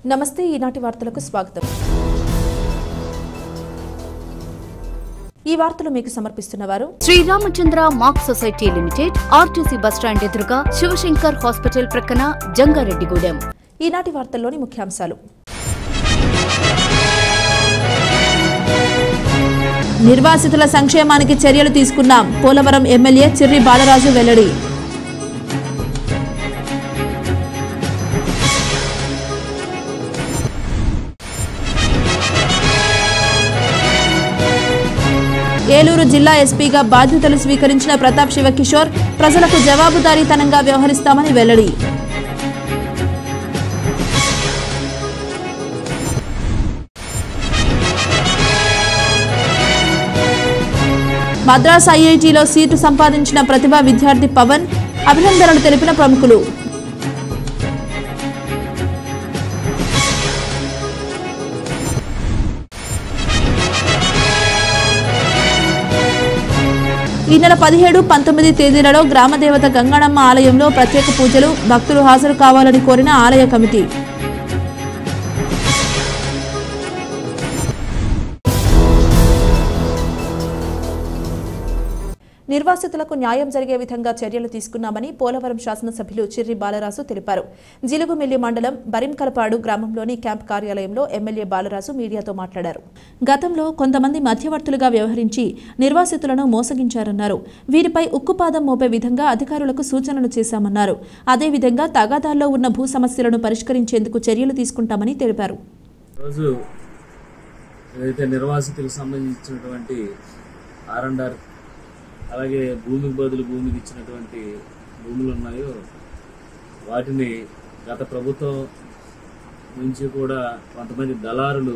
నమస్తే ఈనాటి వార్తలకు స్వాగతం ఈ వార్తలు మీకు సమర్పిస్తున్న వారు Sriramachandra mark society limited RTC bus stand ఎదురుగా శివశంకర్ హాస్పిటల్ ప్రక్కన జంగారెడ్డిగూడెం ఈనాటి వార్తల్లోని ముఖ్యాంశాలు నిర్వాసితుల సంక్షేమానికి చర్యలు తీసుకున్నాం పోలవరం ఎమ్మెల్యే చిర్రి బాలరాజు వెల్లడి ఏలూరు జిల్లా ఎస్పీగా బాధ్యతలు స్వీకరించిన ప్రతాప్ శివకిషోర్ ప్రజలకు జవాబుదారీతనంగా వ్యవహరిస్తామని వెల్లడి మద్రాస్ ఐఐటిలో సీటు సంపాదించిన ప్రతిభా విద్యార్థి పవన్ అభినందనలు తెలిపిన ప్రముఖులు ఈ నెల పదిహేడు పంతొమ్మిది తేదీలలో గ్రామదేవత గంగణమ్మ ఆలయంలో ప్రత్యేక పూజలు భక్తులు హాజరు కావాలని కోరిన ఆలయ కమిటీ నిర్వాసితులకు న్యాయం జరిగే విధంగా చర్యలు తీసుకున్నామని పోలవరం శాసనసభ్యులు చిర్రి బాలరాజు తెలిపారు జిలుగుమిల్లి మండలం బరింకలపాడు గ్రామంలోని క్యాంప్ కార్యాలయంలో ఎమ్మెల్యే బాలరాజు మీడియాతో మాట్లాడారు గతంలో కొంతమంది మధ్యవర్తులుగా వ్యవహరించి నిర్వాసితులను మోసగించారన్నారు వీరిపై ఉక్కుపాదం మోపే విధంగా అధికారులకు సూచనలు చేశామన్నారు అదేవిధంగా తగాదాల్లో ఉన్న భూ సమస్యలను పరిష్కరించేందుకు చర్యలు తీసుకుంటామని తెలిపారు రోజు ఏదైతే నిర్వాసితులకు సంబంధించినటువంటి ఆర్ అండ్ ఆర్ అలాగే భూమికి బదులు భూమికి ఇచ్చినటువంటి భూములు ఉన్నాయో వాటిని గత ప్రభుత్వం నుంచి కూడా కొంతమంది దళారులు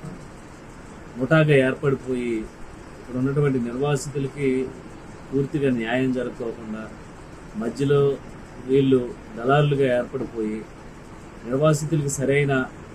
ముఠాగా ఏర్పడిపోయి ఇక్కడ ఉన్నటువంటి నిర్వాసితులకి పూర్తిగా న్యాయం జరగకోకుండా మధ్యలో వీళ్ళు దళారులుగా ఏర్పడిపోయి నిర్వాసితులకి సరైన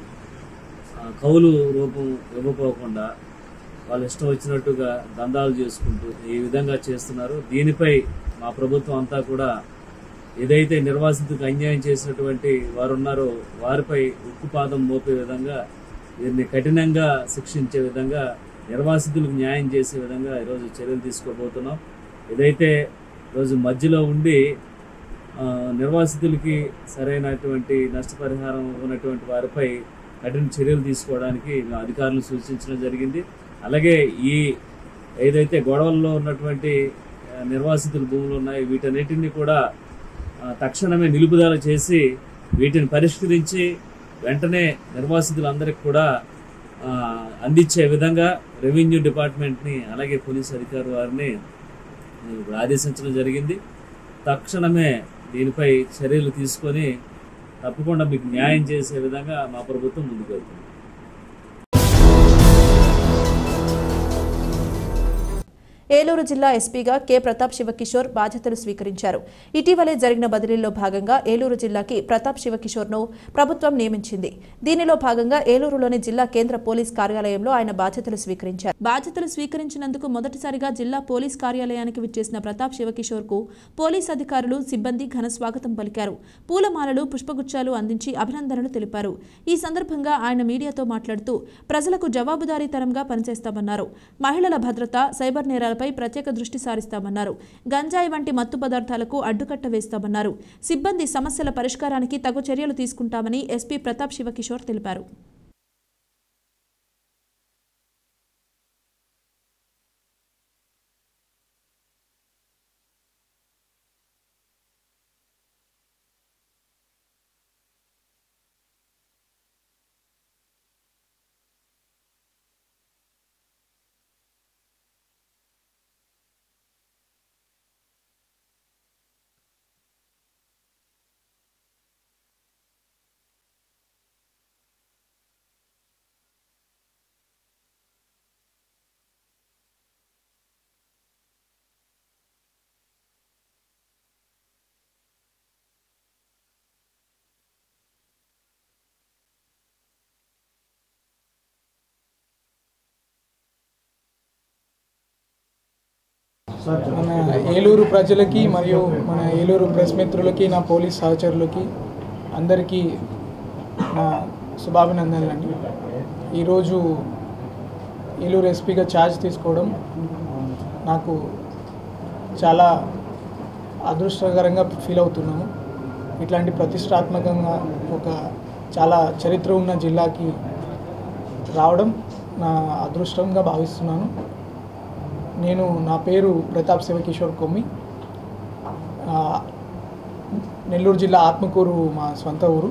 ఆ, కౌలు రూపం ఇవ్వకోకుండా వాళ్ళు ఇష్టం వచ్చినట్టుగా దందాలు చేసుకుంటూ ఈ విధంగా చేస్తున్నారు దీనిపై మా ప్రభుత్వం అంతా కూడా ఏదైతే నిర్వాసితులకు అన్యాయం చేసినటువంటి వారు ఉన్నారో వారిపై ఉక్కుపాదం మోపే విధంగా దీన్ని కఠినంగా శిక్షించే విధంగా నిర్వాసితులకు న్యాయం చేసే విధంగా ఈరోజు చర్యలు తీసుకోబోతున్నాం ఏదైతే రోజు మధ్యలో ఉండి ఆ, నిర్వాసితులకి సరైనటువంటి నష్టపరిహారం ఉన్నటువంటి వారిపై కఠిన చర్యలు తీసుకోవడానికి మేము అధికారులు సూచించడం జరిగింది అలాగే ఈ ఏదైతే గొడవల్లో ఉన్నటువంటి ఆ, నిర్వాసితుల భూములు ఉన్నాయి వీటన్నిటిని కూడా ఆ, తక్షణమే నిలుపుదల చేసి వీటిని పరిష్కరించి వెంటనే నిర్వాసితులందరికీ కూడా ఆ, అందించే విధంగా రెవెన్యూ డిపార్ట్మెంట్ని అలాగే పోలీస్ అధికారి వారిని నేను ఇప్పుడు ఆదేశించడం జరిగింది తక్షణమే దీనిపై చర్యలు తీసుకొని తప్పకుండా మీకు న్యాయం చేసే విధంగా మా ప్రభుత్వం ముందుకు వెళ్తుంది ఏలూరు జిల్లా ఎస్పీగా కె ప్రతాప్ శివకిషోర్ బాధ్యతలు స్వీకరించారు ఇటీవలే జరిగిన బదిలీలో భాగంగా ఏలూరు జిల్లాకి ప్రతాప్ శివకిషోర్ను ప్రభుత్వం నియమించింది దీనిలో భాగంగా ఏలూరులోని జిల్లా కేంద్ర పోలీస్ కార్యాలయంలో ఆయన బాధ్యతలు స్వీకరించారు బాధ్యతలు స్వీకరించినందుకు మొదటిసారిగా జిల్లా పోలీస్ కార్యాలయానికి విచ్చేసిన ప్రతాప్ శివకిషోర్ కు పోలీస్ అధికారులు సిబ్బంది ఘన స్వాగతం పలికారు పూలమాలలు పుష్పగుచ్చాలు అందించి అభినందనలు తెలిపారు ఈ సందర్భంగా ఆయన మీడియాతో మాట్లాడుతూ ప్రజలకు జవాబుదారీతనంగా పనిచేస్తామన్నారు మహిళల భద్రత సైబర్ నేరాలపై ప్రత్యేక దృష్టి సారిస్తామన్నారు గంజాయి వంటి మత్తు పదార్థాలకు అడ్డుకట్ట వేస్తామన్నారు సిబ్బంది సమస్యల పరిష్కారానికి తగు చర్యలు తీసుకుంటామని ఎస్పీ ప్రతాప్ శివకిషోర్ తెలిపారు మన ఏలూరు ప్రజలకి మరియు మన ఏలూరు ప్రెస్ మిత్రులకి నా పోలీస్ సహచరులకి అందరికీ నా శుభాభినందనలండి ఈరోజు ఏలూరు ఎస్పీగా ఛార్జ్ తీసుకోవడం నాకు చాలా అదృష్టకరంగా ఫీల్ అవుతున్నాను ఇట్లాంటి ప్రతిష్టాత్మకంగా ఒక చాలా చరిత్ర ఉన్న జిల్లాకి రావడం నా అదృష్టంగా భావిస్తున్నాను నేను నా పేరు ప్రతాప్ శివకిషోర్ కొమ్మి ఆ, నెల్లూరు జిల్లా ఆత్మకూరు మా సొంత ఊరు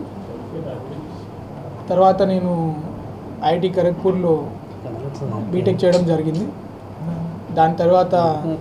తర్వాత నేను ఐఐటి ఖరగ్పూర్లో బీటెక్ చేయడం జరిగింది దాని తర్వాత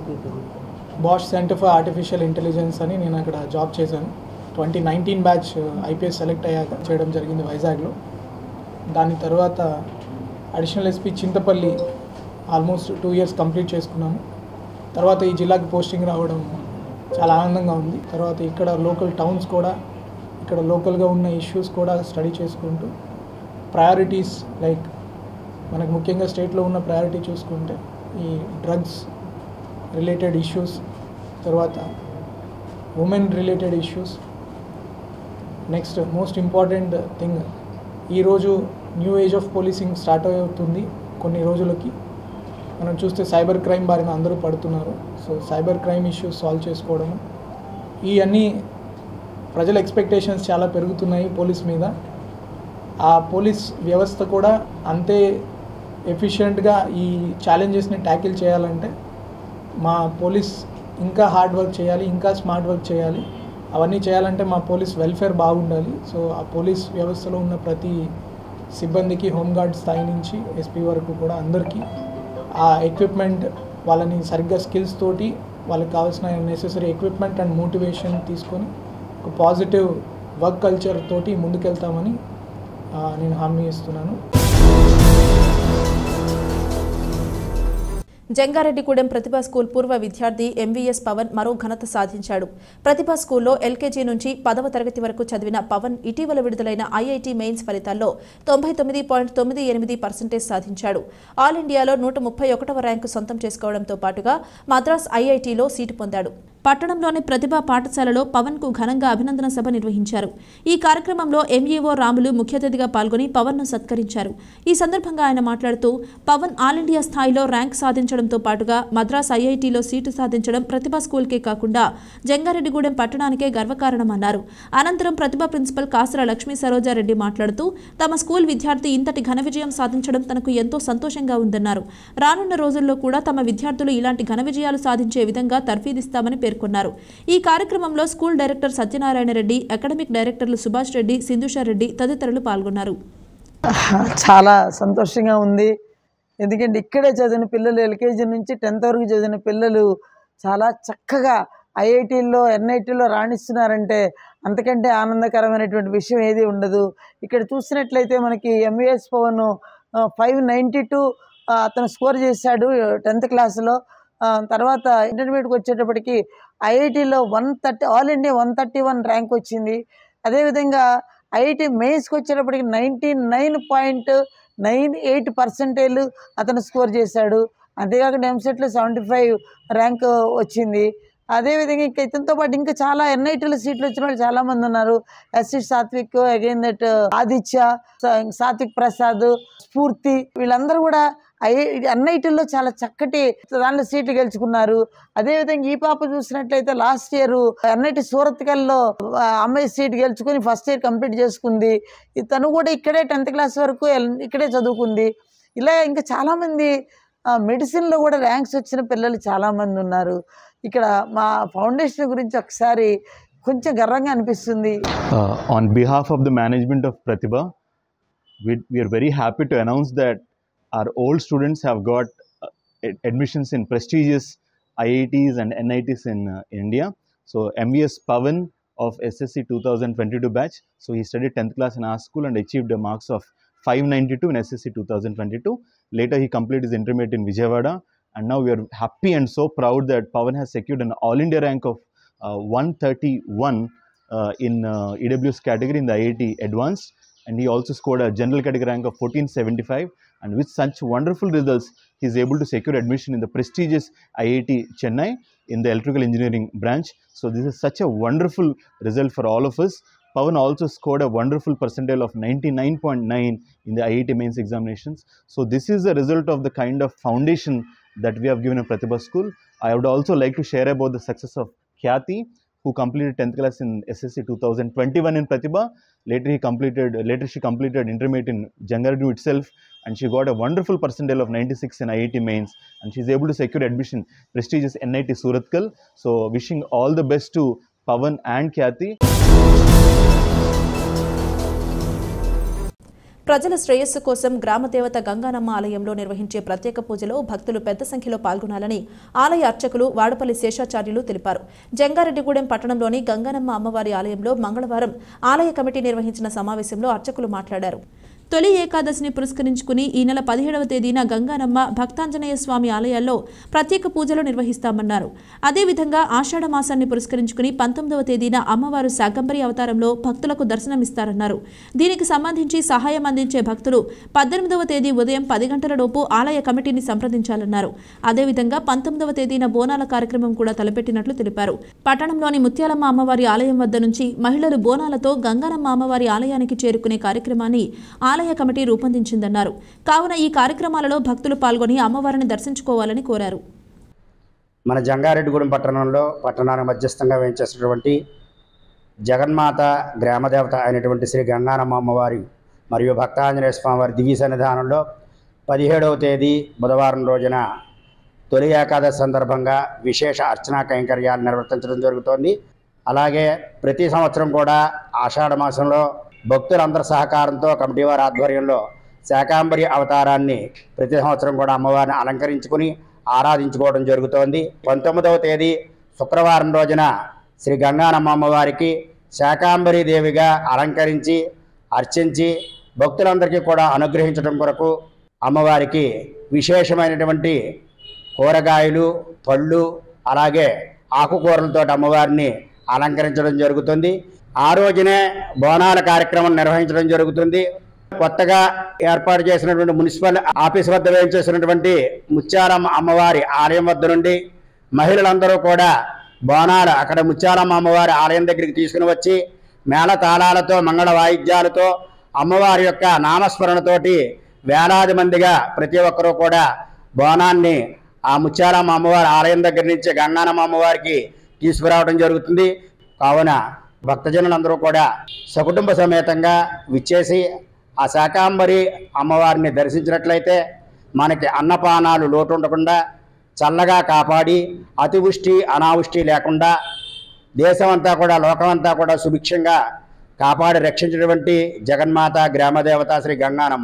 Bosch centre for artificial intelligence అని నేను అక్కడ జాబ్ చేశాను twenty nineteen batch IPS select అయ్యాక చేయడం జరిగింది వైజాగ్లో దాని తర్వాత additional SP Chintapalli almost two years complete చేసుకున్నాను తర్వాత ఈ జిల్లాకి పోస్టింగ్ రావడం చాలా ఆనందంగా ఉంది తర్వాత ఇక్కడ లోకల్ టౌన్స్ కూడా ఇక్కడ లోకల్గా ఉన్న ఇష్యూస్ కూడా స్టడీ చేసుకుంటూ ప్రయారిటీస్ లైక్ మనకు ముఖ్యంగా స్టేట్లో ఉన్న ప్రయారిటీ చూసుకుంటే ఈ డ్రగ్స్ రిలేటెడ్ ఇష్యూస్ తర్వాత women related issues next most important thing ఈరోజు new age of policing start అవుతుంది కొన్ని రోజులకి మనం చూస్తే సైబర్ క్రైమ్ బారిన అందరూ పడుతున్నారు so cyber crime issues solve చేసుకోవడము ఈ అన్ని ప్రజల ఎక్స్పెక్టేషన్స్ చాలా పెరుగుతున్నాయి పోలీస్ మీద ఆ పోలీస్ వ్యవస్థ కూడా అంతే ఎఫిషియెంట్గా ఈ ఛాలెంజెస్ని ట్యాకిల్ చేయాలంటే మా పోలీస్ ఇంకా హార్డ్ వర్క్ చేయాలి ఇంకా స్మార్ట్ వర్క్ చేయాలి అవన్నీ చేయాలంటే మా పోలీస్ వెల్ఫేర్ బాగుండాలి సో ఆ పోలీస్ వ్యవస్థలో ఉన్న ప్రతి సిబ్బందికి హోంగార్డ్ స్థాయి నుంచి ఎస్పీ వరకు కూడా అందరికీ ఆ ఎక్విప్మెంట్ వాళ్ళని సరిగ్గా స్కిల్స్ తోటి వాళ్ళకి కావాల్సిన నెసెసరీ ఎక్విప్మెంట్ అండ్ మోటివేషన్ తీసుకొని ఒక పాజిటివ్ వర్క్ కల్చర్ తోటి ముందుకెళ్తామని ఆ, నేను హామీ ఇస్తున్నాను జంగారెడ్డిగూడెం ప్రతిభా స్కూల్ పూర్వ విద్యార్థి ఎంవీఎస్ పవన్ మరో ఘనత సాధించాడు ప్రతిభా స్కూల్లో ఎల్కేజీ నుంచి పదవ తరగతి వరకు చదివిన పవన్ ఇటీవల విడుదలైన ఐఐటి మెయిన్స్ ఫలితాల్లో తొంభై తొమ్మిది పాయింట్ తొమ్మిది ఎనిమిది పర్సెంటేజ్ సాధించాడు ఆల్ ఇండియాలో నూట ముప్పై ఒకటవ ర్యాంకు సొంతం చేసుకోవడంతో పాటుగా మద్రాస్ ఐఐటిలో సీటు పొందాడు పట్టణంలోని ప్రతిభా పాఠశాలలో పవన్ కు ఘనంగా అభినందన సభ నిర్వహించారు ఈ కార్యక్రమంలో ఎంఈఓ రాములు ముఖ్య అతిథిగా పాల్గొని పవన్ ను సత్కరించారు ఈ సందర్భంగా ఆయన మాట్లాడుతూ పవన్ ఆల్ ఇండియా స్థాయిలో ర్యాంక్ సాధించడంతో పాటుగా మద్రాస్ ఐఐటిలో సీటు సాధించడం ప్రతిభా స్కూల్కే కాకుండా జంగారెడ్డిగూడెం పట్టణానికే గర్వకారణమన్నారు అనంతరం ప్రతిభా ప్రిన్సిపల్ కాసర లక్ష్మీ సరోజారెడ్డి మాట్లాడుతూ తమ స్కూల్ విద్యార్థి ఇంతటి ఘన విజయం సాధించడం తనకు ఎంతో సంతోషంగా ఉందన్నారు రానున్న రోజుల్లో కూడా తమ విద్యార్థులు ఇలాంటి ఘన విజయాలు సాధించే విధంగా తర్ఫీదిస్తామని పేర్కొన్నారు ఈ కార్యక్రమంలో school director Satyanarayana Reddy academic డైరెక్టర్లు సుభాష్ రెడ్డి సింధుషా రెడ్డి తదితరులు పాల్గొన్నారు చాలా సంతోషంగా ఉంది ఎందుకంటే ఇక్కడే చదివిన పిల్లలు ఎల్కేజీ నుంచి టెన్త్ వరకు చదివిన పిల్లలు చాలా చక్కగా ఐఐటీల్లో ఎన్ఐటీల్లో రాణిస్తున్నారంటే అంతకంటే ఆనందకరమైనటువంటి విషయం ఏది ఉండదు ఇక్కడ చూసినట్లయితే మనకి MVS Pavan five ninety two అతను స్కోర్ చేశాడు టెన్త్ క్లాస్లో తర్వాత ఇంటర్మీడియట్కి వచ్చేటప్పటికి ఐఐటీలో one thirty all India one thirty one rank వచ్చింది అదేవిధంగా ఐఐటి మెయిన్స్కి వచ్చేటప్పటికి ninety nine point nine eight percentage అతను స్కోర్ చేశాడు అంతేకాకుండా ఎంసెట్లో సెవెంటీ ఫైవ్ ర్యాంక్ వచ్చింది అదేవిధంగా ఇంకా ఇతనితో పాటు ఇంకా చాలా ఎన్ఐటీలో సీట్లు వచ్చిన వాళ్ళు చాలా మంది ఉన్నారు SC Satvik again that Aditya సా- సాత్విక్ ప్రసాద్ స్ఫూర్తి వీళ్ళందరూ కూడా ఐ ఎన్ఐటీల్లో చాలా చక్కటి దానిలో సీట్లు గెలుచుకున్నారు అదేవిధంగా ఈ పాప చూసినట్లయితే లాస్ట్ ఇయర్ ఎన్ఐటి సూరత్కల్లో ఆ, అమ్మాయి సీట్ గెలుచుకుని ఫస్ట్ ఇయర్ కంప్లీట్ చేసుకుంది ఈ తను కూడా ఇక్కడే టెన్త్ క్లాస్ వరకు ఎల్- ఇక్కడే చదువుకుంది ఇలా ఇంకా చాలామంది మెడిసిన్లో కూడా ర్యాంక్స్ వచ్చిన పిల్లలు చాలామంది ఉన్నారు ఇక్కడ మా ఫౌండేషన్ గురించి ఒకసారి కొంచెం గర్వంగా అనిపిస్తుంది Uh, on behalf of the management of Pratibha, we, we are very happy to announce that our old students have got uh, ad- admissions in prestigious IITs and NITs in uh, India. So, MVS Pavan of SSC 2022 batch. So, he studied 10th class in our school and achieved a marks of 592 in SSC 2022. Later, he completed his intermediate in Vijayawada. And now we are happy and so proud that Pavan has secured an all India rank of uh, 131 uh, in uh, EWS category in the IIT Advanced, and he also scored a general category rank of 1475. And with such wonderful results, he is able to secure admission in the prestigious IIT Chennai in the electrical engineering branch. So this is such a wonderful result for all of us. Pavan also scored a wonderful percentile of 99.9 in the IIT mains examinations. So this is a result of the kind of foundation that we have given in Pratibha School. I would also like to share about the success of Khyati, who completed 10th class in SSC 2021 in Pratibha. Later he completed, later she completed intermediate in Jangaradu itself, and she got a wonderful percentile of 96 in IIT mains, and she's able to secure admission prestigious NIT Suratkal. So wishing all the best to Pavan and Khyati. ప్రజల శ్రేయస్సు కోసం గ్రామదేవత గంగానమ్మ ఆలయంలో నిర్వహించే ప్రత్యేక పూజలో భక్తులు పెద్ద సంఖ్యలో పాల్గొనాలని ఆలయ అర్చకులు వాడపల్లి శేషాచార్యులు తెలిపారు జంగారెడ్డిగూడెం పట్టణంలోని గంగానమ్మ అమ్మవారి ఆలయంలో మంగళవారం ఆలయ కమిటీ నిర్వహించిన సమావేశంలో అర్చకులు మాట్లాడారు తొలి ఏకాదశిని పురస్కరించుకుని ఈ నెల పదిహేడవ తేదీన గంగానమ్మ భక్తాంజనేయ స్వామి ఆలయాల్లో ప్రత్యేక పూజలు నిర్వహిస్తామన్నారు అదేవిధంగా ఆషాఢ మాసాన్ని పురస్కరించుకుని పంతొమ్మిదవ తేదీన అమ్మవారు శాకంబరి అవతారంలో భక్తులకు దర్శనమిస్తారన్నారు దీనికి సంబంధించి సహాయం అందించే భక్తులు పద్దెనిమిదవ తేదీ ఉదయం పది గంటల లోపు ఆలయ కమిటీని సంప్రదించాలన్నారు అదేవిధంగా పంతొమ్మిదవ తేదీన బోనాల కార్యక్రమం కూడా తలపెట్టినట్లు తెలిపారు పట్టణంలోని ముత్యాలమ్మ అమ్మవారి ఆలయం వద్ద నుంచి మహిళలు బోనాలతో గంగానమ్మ అమ్మవారి ఆలయానికి చేరుకునే కార్యక్రమాన్ని ఆలయ కమిటీ రూపొందించిందన్నారు కావున ఈ కార్యక్రమాలలో భక్తులు పాల్గొని అమ్మవారిని దర్శించుకోవాలని కోరారు మన జంగారెడ్డిగూడెం పట్టణంలో పట్టణానికి మధ్యస్థంగా వేయించేసినటువంటి జగన్మాత గ్రామదేవత అయినటువంటి శ్రీ గంగానమ్మ అమ్మవారి మరియు భక్తాంజనేయ స్వామివారి దివ్య సన్నిధానంలో పదిహేడవ తేదీ బుధవారం రోజున తొలి ఏకాదశి సందర్భంగా విశేష అర్చనా కైంకర్యాలు నిర్వర్తించడం జరుగుతోంది అలాగే ప్రతి సంవత్సరం కూడా ఆషాఢ మాసంలో భక్తులందరి సహకారంతో కమిటీ వారి ఆధ్వర్యంలో శాకాంబరి అవతారాన్ని ప్రతి సంవత్సరం కూడా అమ్మవారిని అలంకరించుకుని ఆరాధించుకోవడం జరుగుతోంది పంతొమ్మిదవ తేదీ శుక్రవారం రోజున శ్రీ గంగానమ్మ అమ్మవారికి శాకాంబరి దేవిగా అలంకరించి అర్చించి భక్తులందరికీ కూడా అనుగ్రహించడం కొరకు అమ్మవారికి విశేషమైనటువంటి కూరగాయలు పళ్ళు అలాగే ఆకుకూరలతో అమ్మవారిని అలంకరించడం జరుగుతుంది ఆ రోజునే బోనాల కార్యక్రమం నిర్వహించడం జరుగుతుంది కొత్తగా ఏర్పాటు చేసినటువంటి మున్సిపల్ ఆఫీస్ వద్ద వేయించేసినటువంటి ముత్యాలమ్మ అమ్మవారి ఆలయం వద్ద నుండి మహిళలందరూ కూడా బోనాలు అక్కడ ముత్యాలమ్మ అమ్మవారి ఆలయం దగ్గరికి తీసుకుని వచ్చి మేళ తాళాలతో మంగళ వాయిద్యాలతో అమ్మవారి యొక్క నామస్మరణతోటి వేలాది మందిగా ప్రతి ఒక్కరూ కూడా బోనాన్ని ఆ ముత్యాలమ్మ అమ్మవారి ఆలయం దగ్గర నుంచి గంగానమ్మ అమ్మవారికి తీసుకురావడం జరుగుతుంది కావున భక్తజనులందరూ కూడా సకుటుంబ సమేతంగా విచ్చేసి ఆ శాకాంబరి అమ్మవారిని దర్శించినట్లయితే మనకి అన్నపానాలు లోటు ఉండకుండా చల్లగా కాపాడి అతివృష్టి అనావృష్టి లేకుండా దేశమంతా కూడా లోకమంతా కూడా సుభిక్షంగా కాపాడి రక్షించినటువంటి జగన్మాత గ్రామదేవత శ్రీ గంగానమ్మ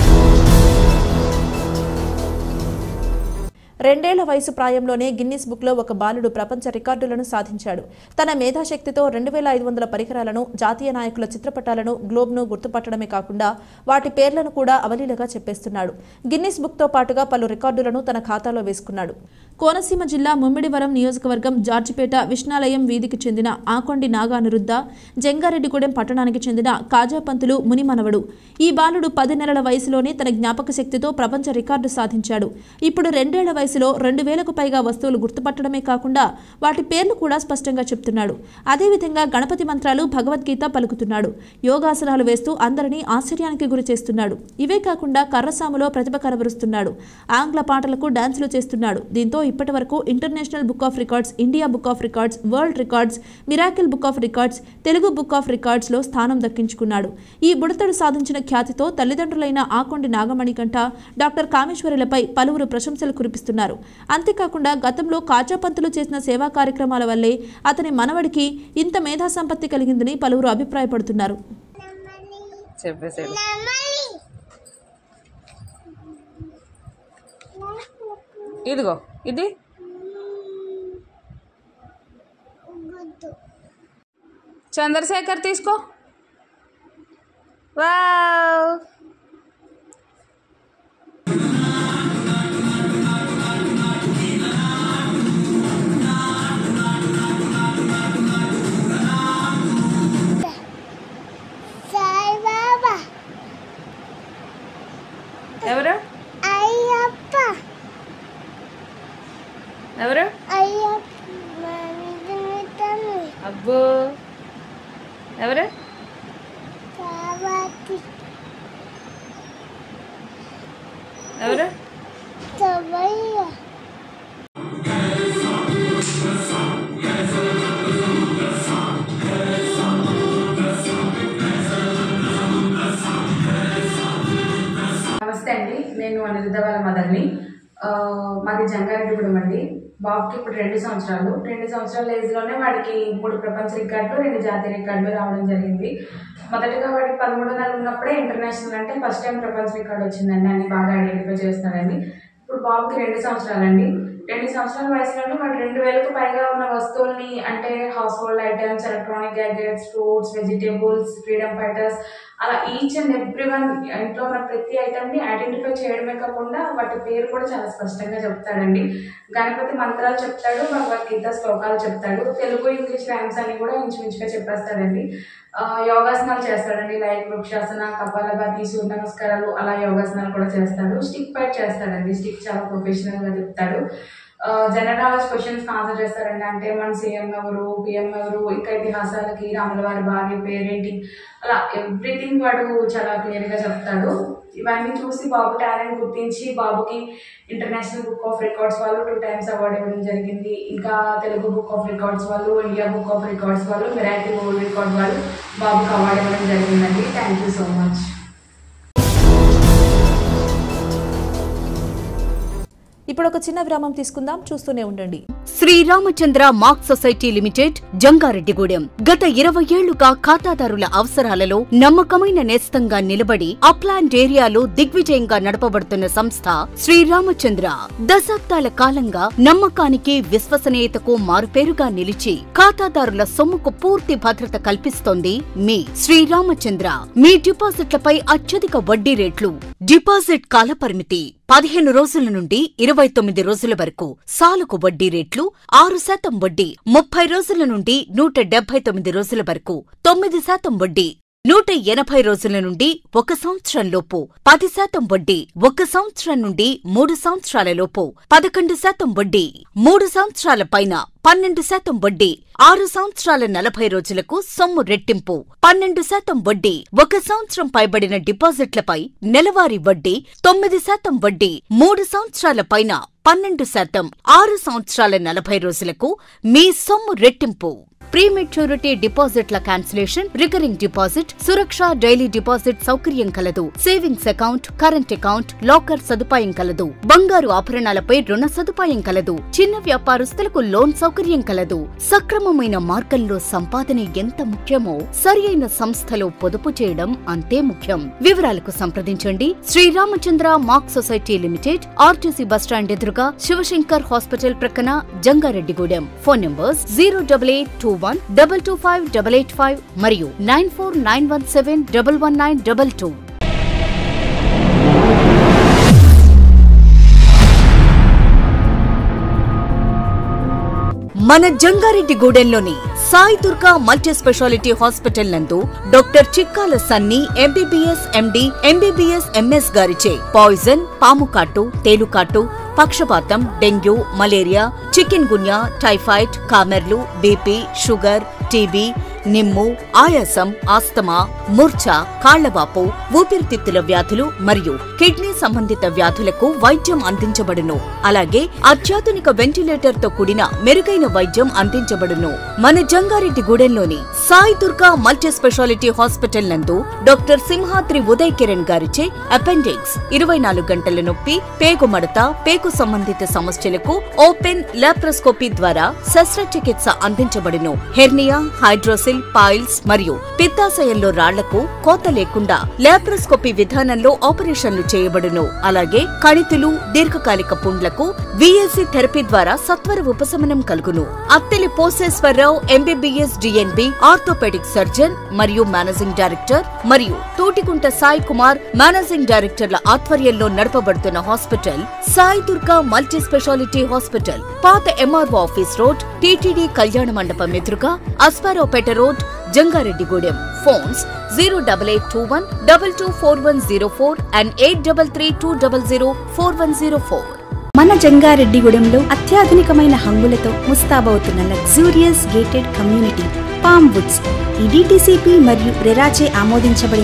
రెండేళ్ల వయసు ప్రాయంలోనే గిన్నిస్ బుక్లో ఒక బాలుడు ప్రపంచ రికార్డులను సాధించాడు తన మేధాశక్తితో రెండు వేల ఐదు వందల పరికరాలను జాతీయ నాయకుల చిత్రపటాలను గ్లోబ్ను గుర్తుపట్టడమే కాకుండా వాటి పేర్లను కూడా అవలీలగా చెప్పేస్తున్నాడు గిన్నిస్ బుక్తో పాటుగా పలు రికార్డులను తన ఖాతాలో వేసుకున్నాడు కోనసీమ జిల్లా ముమ్మిడివరం నియోజకవర్గం జార్జిపేట విష్ణాలయం వీధికి చెందిన ఆకొండి నాగా నిరుద్ధ జంగారెడ్డిగూడెం పట్టణానికి చెందిన కాజాపంతులు మునిమనవడు ఈ బాలుడు పది నెలల వయసులోనే తన జ్ఞాపక శక్తితో ప్రపంచ రికార్డు సాధించాడు ఇప్పుడు రెండేళ్ల వయసులో రెండు వేలకు పైగా వస్తువులు గుర్తుపట్టడమే కాకుండా వాటి పేర్లు కూడా స్పష్టంగా చెప్తున్నాడు అదేవిధంగా గణపతి మంత్రాలు భగవద్గీత పలుకుతున్నాడు యోగాసనాలు వేస్తూ అందరినీ ఆశ్చర్యానికి గురి చేస్తున్నాడు ఇవే కాకుండా కర్రసాములో ప్రతిభ కనబరుస్తున్నాడు ఆంగ్ల పాటలకు డాన్సులు చేస్తున్నాడు దీంతో ఇప్పటి వరకు international book of records India book of records world records miracle book of records Telugu book of రికార్డ్స్లో స్థానం దక్కించుకున్నాడు ఈ బుడతడు సాధించిన ఖ్యాతితో తల్లిదండ్రులైన ఆకొండి నాగమణి కంట డాక్టర్ కామేశ్వరులపై పలువురు ప్రశంసలు కురిపిస్తున్నారు అంతేకాకుండా గతంలో కాచాపంతులు చేసిన సేవా కార్యక్రమాల వల్లే అతని మనవడికి ఇంత మేధా సంపత్తి కలిగిందని పలువురు అభిప్రాయపడుతున్నారు చెప్పేసాడు ఇదిగో ఇది చంద్రశేఖర్ తీసుకో వావ్ సాయిబాబా ఎవరు అయ్యప్ప ఎవరు అయ్యప్ప మమ్మీ అబ్బో ఎవరు ఎవరు నమస్తే అండి నేను అనిరుద్ధ వాళ్ళ మదర్ని ఆ, మాది జంగారెడ్డిగూడెం అండి బాబుకి ఇప్పుడు రెండు సంవత్సరాలు రెండు సంవత్సరాల ఏజ్లోనే వాడికి మూడు ప్రపంచ రికార్డులు రెండు జాతీయ రికార్డులు రావడం జరిగింది మొదటగా వాడికి పదమూడు నెలలు ఉన్నప్పుడే ఇంటర్నేషనల్ అంటే ఫస్ట్ టైం ప్రపంచ రికార్డు వచ్చిందండి అని బాగా ఐడెంటిఫై చేస్తున్నారండి ఇప్పుడు బాబుకి రెండు సంవత్సరాలండి రెండు సంవత్సరాల వయసులోనే వాడు రెండు వేలకు పైగా ఉన్న వస్తువుల్ని అంటే household items electronic gadgets fruits vegetables freedom fighters అలా ఈచ్ అండ్ ఎవ్రీ వన్ ఇంట్లో ఉన్న ప్రతి ఐటమ్ని ఐడెంటిఫై చేయడమే కాకుండా వాటి పేరు కూడా చాలా స్పష్టంగా చెప్తాడండి గణపతి మంత్రాలు చెప్తాడు భగవద్గీత శ్లోకాలు చెప్తాడు తెలుగు ఇంగ్లీష్ రైమ్స్ అన్ని కూడా ఇంచుమించుగా చెప్పేస్తాడండి ఆ, యోగాసనాలు చేస్తాడండి లైక్ వృక్షాసన కపాలభాతి సూర్య నమస్కారాలు అలా యోగాసనాలు కూడా చేస్తాడు స్టిక్ ఫైట్ చేస్తాడండి స్టిక్ చాలా ప్రొఫెషనల్ గా చెప్తాడు జనరల్ నాలెడ్జ్ క్వశ్చన్స్ ఆన్సర్ చేస్తారండి అంటే మన సీఎం ఎవరు పిఎం ఎవరు ఇంకా ఇతిహాసాలకి రాముల వారి భార్య పేరేంటి అలా ఎవ్రీథింగ్ వాడు చాలా క్లియర్ గా చెప్తాడు ఇవన్నీ చూసి బాబు టాలెంట్ గుర్తించి బాబుకి ఇంటర్నేషనల్ బుక్ ఆఫ్ రికార్డ్స్ వాళ్ళు టూ టైమ్స్ అవార్డు ఇవ్వడం జరిగింది ఇంకా తెలుగు బుక్ ఆఫ్ రికార్డ్స్ వాళ్ళు ఇండియా బుక్ ఆఫ్ రికార్డ్స్ వాళ్ళు వెరైటీ వరల్డ్ రికార్డ్ వాళ్ళు బాబుకి అవార్డు ఇవ్వడం జరిగిందండి థ్యాంక్ యూ సో మచ్ ఇప్పుడు ఒక చిన్న విరామం తీసుకుందాం చూస్తూనే ఉండండి Sriramachandra mark society limited Jangareddygudem గత ఇరవై ఏళ్లుగా ఖాతాదారుల అవసరాలలో నమ్మకమైన నేస్తంగా నిలబడి అప్లాండ్ ఏరియాలో దిగ్విజయంగా నడపబడుతున్న సంస్థ శ్రీరామచంద్ర దశాబ్దాల కాలంగా నమ్మకానికి విశ్వసనీయతకు మారుపేరుగా నిలిచి ఖాతాదారుల సొమ్ముకు పూర్తి భద్రత కల్పిస్తోంది మీ శ్రీరామచంద్ర మీ డిపాజిట్లపై అత్యధిక వడ్డీ రేట్లు డిపాజిట్ కాలపరిమితి పదిహేను రోజుల నుండి ఇరవై తొమ్మిది రోజుల వరకు సాలుకు వడ్డీ రేట్లు ఆరు శాతం వడ్డీ ముప్పై రోజుల నుండి నూట డెబ్బై తొమ్మిది రోజుల వరకు తొమ్మిది శాతం వడ్డీ నూట ఎనభై రోజుల నుండి ఒక సంవత్సరం లోపు పది శాతం వడ్డీ ఒక సంవత్సరం నుండి మూడు సంవత్సరాల లోపు పదకొండు శాతం వడ్డీ మూడు సంవత్సరాల పైన పన్నెండు శాతం వడ్డీ ఆరు సంవత్సరాల నలభై రోజులకు సొమ్ము రెట్టింపు పన్నెండు శాతం వడ్డీ ఒక సంవత్సరం పైబడిన డిపాజిట్లపై నెలవారీ వడ్డీ తొమ్మిది శాతం వడ్డీ మూడు సంవత్సరాల పైన పన్నెండు శాతం ఆరు సంవత్సరాల నలభై రోజులకు మీ సొమ్ము రెట్టింపు ప్రీమెచ్యూరిటీ డిపాజిట్ల cancellation recurring deposit Suraksha daily deposit సౌకర్యం కలదు savings account current account locker సదుపాయం కలదు బంగారు ఆభరణాలపై రుణ సదుపాయం కలదు చిన్న వ్యాపారస్తులకు లోన్ సౌకర్యం కలదు సక్రమమైన మార్గంలో సంపాదన ఎంత ముఖ్యమో సరియైన సంస్థలో పొదుపు చేయడం అంతే ముఖ్యం వివరాలకు సంప్రదించండి Sriramachandra mark society limited RTC bus stand ఎదురుగా శివశంకర్ హాస్పిటల్ ప్రక్కన Jangareddygudem phone numbers zero double eight two one double two five double eight five మరియు nine four nine one seven double one nine double two మన జంగారెడ్డిగూడెంలోని Sai Durga multi speciality hospital నందు doctor Chikkala Sunny MBBS MD MBBS MS గారిచే poison పాము కాటు తేలుకాటు పక్షపాతం dengue malaria chikungunya typhoid కామెర్లు బీపీ షుగర్ టీబీ నిమ్ము ఆయాసం ఆస్తమా మూర్ఛ కాళ్లవాపు ఊపిరితిత్తుల వ్యాధులు మరియు కిడ్నీ సంబంధిత వ్యాధులకు వైద్యం అందించబడును అలాగే అత్యాధునిక వెంటిలేటర్ తో కూడిన మెరుగైన వైద్యం అందించబడును మన జంగారెడ్డి గూడెంలోని Sai Durga multi speciality hospital నందు డాక్టర్ సింహాద్రి ఉదయ్ కిరణ్ గారిచే అపెండిక్స్ ఇరవై నాలుగు గంటల నొప్పి పేగు మడత పేగు సంబంధిత సమస్యలకు ఓపెన్ లాప్రోస్కోపీ ద్వారా శస్త్రచికిత్స అందించబడును హెర్నియా హైడ్రోసిల్ పాయిల్స్ మరియు పిత్తాశయంలో రాళ్లకు కోత లేకుండా లాప్రోస్కోపీ విధానంలో ఆపరేషన్లు చేయబడును అలాగే కణితులు దీర్ఘకాలిక పుండ్లకు విఎస్సి థెరపీ ద్వారా సత్వర ఉపశమనం కలుగును Atteli Poseswararao MBBS DNB orthopaedic surgeon మరియు మేనేజింగ్ డైరెక్టర్ మరియు తోటికుంట సాయి కుమార్ మేనేజింగ్ డైరెక్టర్ల ఆధ్వర్యంలో నడపబడుతున్న hospital Sai Durga multi speciality hospital పాత ఎంఆర్ఓ ఆఫీస్ రోడ్ టీటీడీ కళ్యాణ మండపం ఎదురుగా Asparaopeta road Jangareddygudem phones zero double eight two one double two four one zero four and eight double three two double zero four one zero four మన జంగారెడ్డిగూడెంలో అత్యాధునికమైన హంగులతో ముస్తాబవుతున్న luxurious gated community palm Woods ఈ DTCP మరియు రెరాచే ఆమోదించబడిన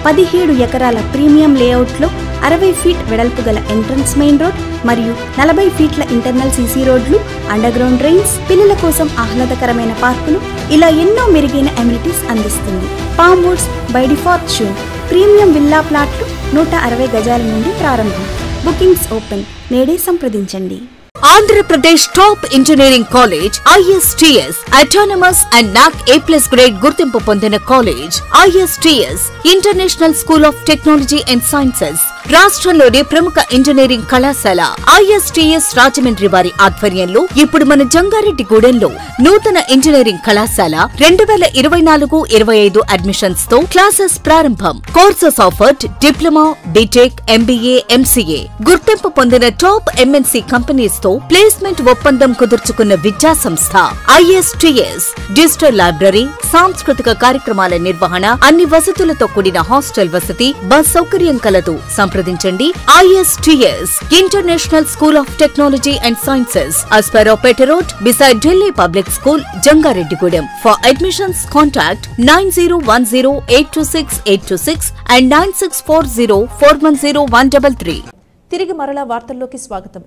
పదిహేడు ఎకరాల ప్రీమియం లేఅవుట్లో అరవై ఫీట్ వెడల్పు గల ఎంట్రన్స్ మెయిన్ రోడ్ మరియు నలభై ఫీట్ల ఇంటర్నల్ సీసీ రోడ్లు అండర్ గ్రౌండ్ డ్రైన్స్ పిల్లల కోసం ఆహ్లాదకరమైన పార్కులు ఇలా ఎన్నో మెరుగైన అమ్యూనిటీస్ అందిస్తుంది పామ్ వుడ్స్ బై డిఫాల్ట్ షూన్ ప్రీమియం విల్లా ప్లాట్లు నూట అరవై గజాల నుండి ప్రారంభం బుకింగ్స్ ఓపెన్ నేడే సంప్రదించండి Andhra Pradesh top engineering college ISTS autonomous and NAAC A plus grade గుర్తింపు పొందిన college ISTS international school of technology and sciences రాష్ట్రంలోని ప్రముఖ ఇంజనీరింగ్ కళాశాల ఐఎస్టిఎస్ రాజమండ్రి వారి ఆధ్వర్యంలో ఇప్పుడు మన జంగారెడ్డి గూడెంలో నూతన ఇంజనీరింగ్ కళాశాల రెండు వేల ఇరవై నాలుగు ఇరవై ఐదు అడ్మిషన్స్ తో క్లాసెస్ ప్రారంభం courses offered diploma BTech MBA MCA గుర్తింపు పొందిన టాప్ ఎంఎన్సీ కంపెనీస్ తో ప్లేస్మెంట్ ఒప్పందం కుదుర్చుకున్న విద్యా సంస్థ ఐఎస్టిఎస్ డిజిటల్ లైబ్రరీ సాంస్కృతిక కార్యక్రమాల నిర్వహణ అన్ని వసతులతో కూడిన హాస్టల్ వసతి బస్ సౌకర్యం కలదు సంప్రదించండి ISTS international school of technology and sciences Asparaopeta road beside Delhi public school Jangareddygudem for admissions contact nine zero one zero eight two six eight two six and nine six four zero four one zero one double three తిరిగి మరలా వార్తల్లోకి స్వాగతం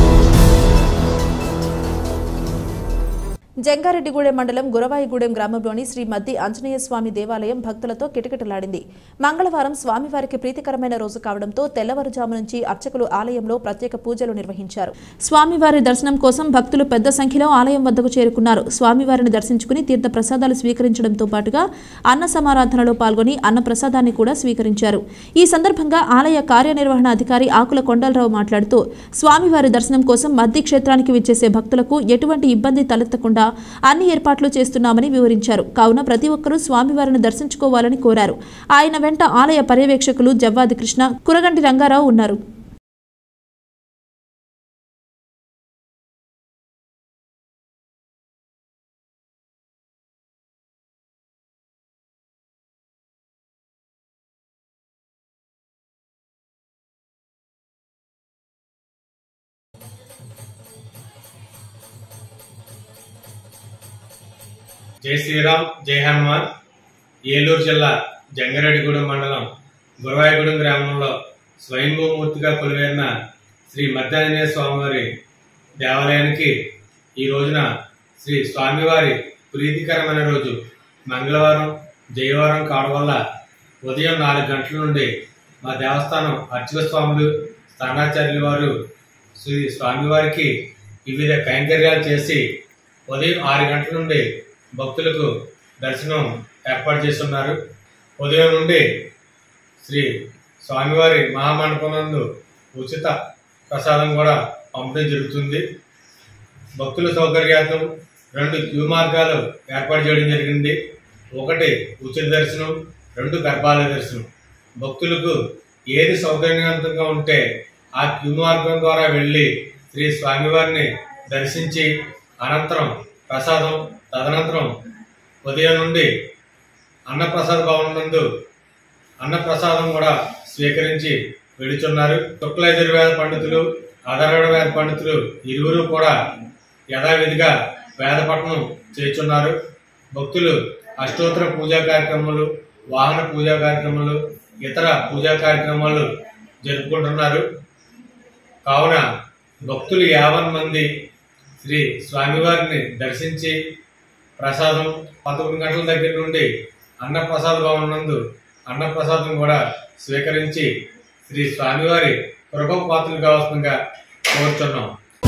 జంగారెడ్డిగూడెం మండలం గురవాయిగూడెం గ్రామంలోని శ్రీ మద్ది ఆంజనేయ స్వామి దేవాలయం భక్తులతో కిటకిటలాడింది మంగళవారం స్వామివారికి ప్రీతికరమైన రోజు కావడంతో తెల్లవారుజాము నుంచి అర్చకులు ఆలయంలో ప్రత్యేక పూజలు నిర్వహించారు స్వామివారి దర్శనం కోసం భక్తులు పెద్ద సంఖ్యలో ఆలయం వద్దకు చేరుకున్నారు స్వామివారిని దర్శించుకుని తీర్థ ప్రసాదాలు స్వీకరించడంతో పాటుగా అన్న సమారాధనలో పాల్గొని అన్న ప్రసాదాన్ని కూడా స్వీకరించారు ఈ సందర్భంగా ఆలయ కార్యనిర్వహణ అధికారి ఆకుల కొండలరావు మాట్లాడుతూ స్వామివారి దర్శనం కోసం మద్ది క్షేత్రానికి విచ్చేసే భక్తులకు ఎటువంటి ఇబ్బంది తలెత్తకుండా అన్ని ఏర్పాట్లు చేస్తున్నామని వివరించారు కావున ప్రతి ఒక్కరూ స్వామివారిని దర్శించుకోవాలని కోరారు ఆయన వెంట ఆలయ పర్యవేక్షకులు జవ్వాది కృష్ణ కురగంటి రంగారావు ఉన్నారు జై శ్రీరామ్ జై హనుమాన్ ఏలూరు జిల్లా జంగారెడ్డిగూడెం మండలం గురవాయగూడెం గ్రామంలో స్వయంభూమూర్తిగా కొలువైన శ్రీ మధ్యాహ్నజయ స్వామివారి దేవాలయానికి ఈ రోజున శ్రీ స్వామివారి ప్రీతికరమైన రోజు మంగళవారం జయవారం కావడం వల్ల ఉదయం నాలుగు గంటల నుండి మా దేవస్థానం అర్చక స్వాములు స్థానాచార్యుల వారు శ్రీ స్వామివారికి వివిధ కైంకర్యాలు చేసి ఉదయం ఆరు గంటల నుండి భక్తులకు దర్శనం ఏర్పాటు చేస్తున్నారు ఉదయం నుండి శ్రీ స్వామివారి మహామండపనందు ఉచిత ప్రసాదం కూడా పంపిణీ జరుగుతుంది భక్తుల సౌకర్యార్థం రెండు క్యూ మార్గాలు ఏర్పాటు చేయడం జరిగింది ఒకటి ఉచిత దర్శనం రెండు గర్భాలయ దర్శనం భక్తులకు ఏది సౌకర్యవంతంగా ఉంటే ఆ క్యూ మార్గం ద్వారా వెళ్ళి శ్రీ స్వామివారిని దర్శించి అనంతరం ప్రసాదం తదనంతరం ఉదయం నుండి అన్నప్రసాద భవనం నందు అన్నప్రసాదం కూడా స్వీకరించి వెడుచున్నారు శుక్లయజుర్వేద పండితులు అధర్వణ వేద పండితులు ఇరువురు కూడా యథావిధిగా వేదపట్నం చేస్తున్నారు భక్తులు అష్టోత్తర పూజా కార్యక్రమాలు వాహన పూజా కార్యక్రమాలు ఇతర పూజా కార్యక్రమాలు జరుపుకుంటున్నారు కావున భక్తులు యావన్ మంది శ్రీ స్వామివారిని దర్శించి ప్రసాదం పదకొండు గంటల దగ్గర నుండి అన్నప్రసాద భవనం నందు అన్నప్రసాదం కూడా స్వీకరించి శ్రీ స్వామివారి కృప పాత్రలు కావాల్సిందిగా కోరుతున్నాం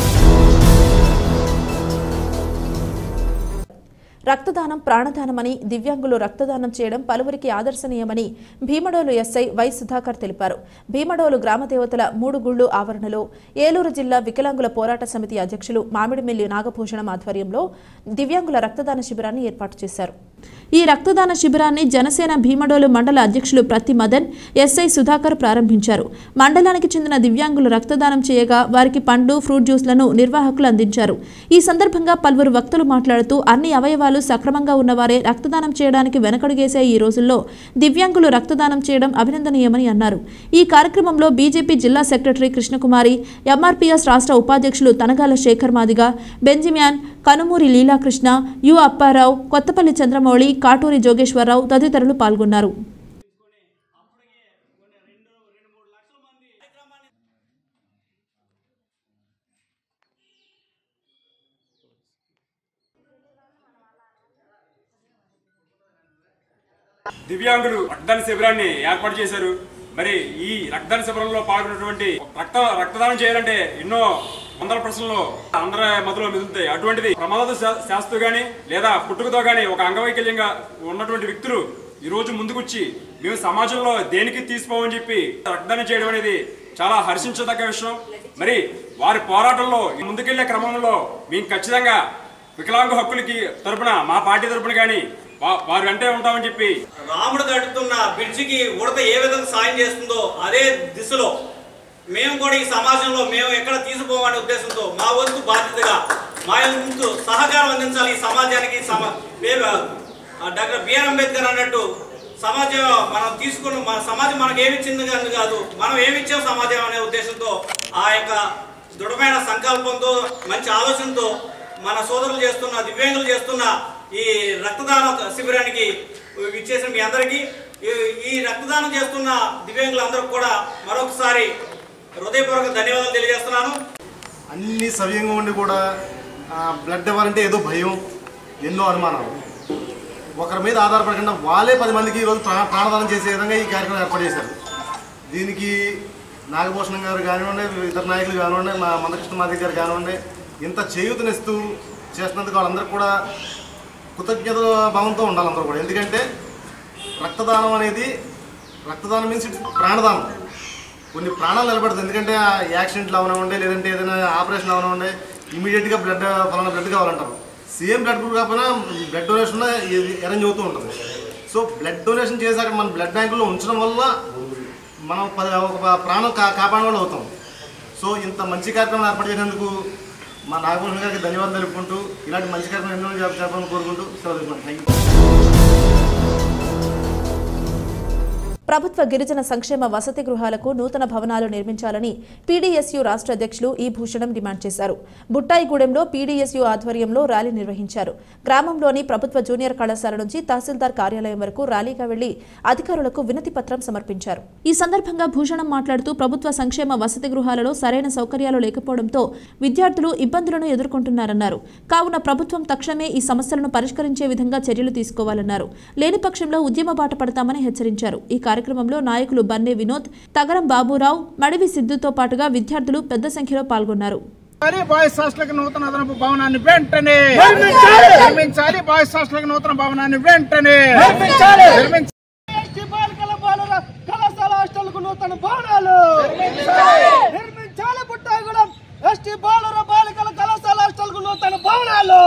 రక్తదానం ప్రాణదానమని దివ్యాంగులు రక్తదానం చేయడం పలువురికి ఆదర్శనీయమని భీమడోలు ఎస్ఐ వై సుధాకర్ తెలిపారు భీమడోలు గ్రామ దేవతల మూడు గుళ్ళు ఆవరణలో ఏలూరు జిల్లా వికలాంగుల పోరాట సమితి అధ్యక్షులు మామిడిమిల్లి నాగభూషణం ఆధ్వర్యంలో దివ్యాంగుల రక్తదాన శిబిరాన్ని ఏర్పాటు చేశారు ఈ రక్తదాన శిబిరాన్ని జనసేన భీమడోలు మండల అధ్యక్షులు ప్రతి మదన్ ఎస్ఐ సుధాకర్ ప్రారంభించారు మండలానికి చెందిన దివ్యాంగులు రక్తదానం చేయగా వారికి పండ్లు ఫ్రూట్ జ్యూస్లను నిర్వాహకులు అందించారు ఈ సందర్భంగా పలువురు వక్తలు మాట్లాడుతూ అన్ని అవయవాలు సక్రమంగా ఉన్నవారే రక్తదానం చేయడానికి వెనకడుగేసే ఈ రోజుల్లో దివ్యాంగులు రక్తదానం చేయడం అభినందనీయమని అన్నారు ఈ కార్యక్రమంలో బీజేపీ జిల్లా సెక్రటరీ కృష్ణకుమారి ఎంఆర్పీఎస్ రాష్ట్ర ఉపాధ్యక్షులు తనగాల శేఖర్ మాదిగ బెంజిమ్యాన్ కనుమూరి లీలాకృష్ణ యు అప్పారావు కొత్తపల్లి చంద్రమౌళి కాటూరి జోగేశ్వరరావు తదితరులు పాల్గొన్నారు దివ్యాంగులు రక్తదాన శిబిరాన్ని ఏర్పాటు చేశారు మరి ఈ రక్తదాన శిబిరంలో పాల్గొన్నటువంటి రక్త రక్తదానం చేయాలంటే ఎన్నో వందల ప్రశ్నలు అందరి మధ్యలో మెదులుతాయి అటువంటిది ప్రమాద శా- శాస్త్రు గాని లేదా పుట్టుకతో గాని ఒక అంగవైకల్యంగా ఉన్నటువంటి వ్యక్తులు ఈ రోజు ముందుకొచ్చి మేము సమాజంలో దేనికి తీసుకోమని చెప్పి రక్తదానం చేయడం అనేది చాలా హర్షించదగ్గ విషయం మరి వారి పోరాటంలో ఈ ముందుకెళ్లే క్రమంలో మేము ఖచ్చితంగా వికలాంగ హక్కులకి తరపున మా పార్టీ తరపున కానీ వారి వెంటే ఉంటామని చెప్పి రాముడు కడుతున్న బ్రిడ్జికి ఉడత ఏ విధంగా సాయం చేస్తుందో అదే దిశలో మేము కూడా ఈ సమాజంలో మేము ఎక్కడ తీసుకోమనే ఉద్దేశంతో మా వంతు బాధ్యతగా మా వంతు సహకారం అందించాలి ఈ సమాజానికి సమా మేము, ఆ, డాక్టర్ బిఆర్ అంబేద్కర్ అన్నట్టు సమాజం మనం తీసుకున్న మన సమాజం మనకు ఏమి ఇచ్చింది కానీ కాదు మనం ఏమి ఇచ్చాం సమాజం అనే ఉద్దేశంతో ఆ యొక్క దృఢమైన సంకల్పంతో మంచి ఆలోచనతో మన సోదరులు చేస్తున్న దివ్యాంగులు చేస్తున్న ఈ రక్తదాన శిబిరానికి ఇచ్చేసిన మీ అందరికీ ఈ- ఈ రక్తదానం చేస్తున్న దివ్యాంగులందరికీ కూడా మరొకసారి హృదయపూర్వక ధన్యవాదాలు తెలియజేస్తున్నాను అన్ని సవ్యంగా ఉండి కూడా ఆ, బ్లడ్ ఇవ్వాలంటే ఏదో భయం ఎన్నో అనుమానాలు ఒకరి మీద ఆధారపడకుండా వాళ్ళే పది మందికి ఈరోజు ప్రా ప్రాణదానం చేసే విధంగా ఈ కార్యక్రమం ఏర్పాటు చేశారు దీనికి నాగభూషణం గారు కానివ్వండి ఇతర నాయకులు కానివ్వండి మా మందకృష్ణ మాదిరి గారు కానివ్వండి ఇంత చేయూతనిస్తూ చేసినందుకు వాళ్ళందరూ కూడా కృతజ్ఞత భావంతో ఉండాలి అందరూ కూడా ఎందుకంటే రక్తదానం అనేది రక్తదానం మీన్స్ ప్రాణదానం కొన్ని ప్రాణాలు నిలబడుతుంది ఎందుకంటే ఆ యాక్సిడెంట్లు అవనివ్వండి లేదంటే ఏదైనా ఆపరేషన్ అవనివ్వండి ఇమీడియట్గా బ్లడ్ ఫలానా బ్లడ్ కావాలంటారు సేమ్ బ్లడ్ గ్రూప్ కాకపోయినా బ్లడ్ డొనేషన్ అరేంజ్ అవుతూ ఉంటుంది సో బ్లడ్ డొనేషన్ చేసి అక్కడ మన బ్లడ్ బ్యాంకులో ఉంచడం వల్ల మనం ప- ఒక ప్రాణం కా కాపాడే వాళ్ళు అవుతాం సో ఇంత మంచి కార్యక్రమం ఏర్పాటు చేసినందుకు మా నాగభూషణ్ గారికి ధన్యవాదాలు తెలుపుకుంటూ ఇలాంటి మంచి కార్యక్రమం ఎన్నో జరపాలని కోరుకుంటూ సెలవు తీసుకుంటాను థ్యాంక్ యూ ప్రభుత్వ గిరిజన సంక్షేమ వసతి గృహాలకు నూతన భవనాలు నిర్మించాలని పీడీఎస్యూ రాష్ట్ర అధ్యక్షులు ఈ భూషణం డిమాండ్ చేశారు బుట్టాయిగూడెంలో పీడీఎస్యూ ఆధ్వర్యంలో ర్యాలీ నిర్వహించారు గ్రామంలోని ప్రభుత్వ జూనియర్ కళాశాల నుంచి తహసీల్దార్ కార్యాలయం వరకు ర్యాలీగా వెళ్లి అధికారులకు వినతి పత్రం సమర్పించారు ఈ సందర్భంగా భూషణం మాట్లాడుతూ ప్రభుత్వ సంక్షేమ వసతి గృహాలలో సరైన సౌకర్యాలు లేకపోవడంతో విద్యార్థులు ఇబ్బందులను ఎదుర్కొంటున్నారన్నారు కావున ప్రభుత్వం తక్షణమే ఈ సమస్యలను పరిష్కరించే విధంగా చర్యలు తీసుకోవాలన్నారు లేని పక్షంలో ఉద్యమ బాట పడతామని హెచ్చరించారు ఈ కార్యక్రమంలో నాయకులు బన్నే వినోద్ తగరం బాబురావు మడివి సిద్ధుతో పాటుగా విద్యార్థులు పెద్ద సంఖ్యలో పాల్గొన్నారు నిర్మించాలి బాయ్స్ హాస్టల్కి నూతన అదనపు భవనాన్ని వెంటనే నిర్మించాలి. నిర్మించాలి బాయ్స్ హాస్టల్కి నూతన భవనాన్ని వెంటనే నిర్మించాలి. నిర్మించాలి కళాశాల హాస్టల్కు నూతన భవనాలు నిర్మించాలి పుట్టాగూడెం ఎస్టీ బాలుర బాలికల కళాశాల హాస్టల్కు నూతన భవనాలు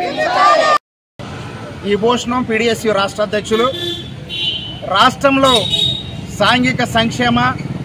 ఈ భూషణం పీడిఎస్యు రాష్ట్ర అధ్యక్షులు రాష్ట్రంలో సాంఘిక సంక్షేమ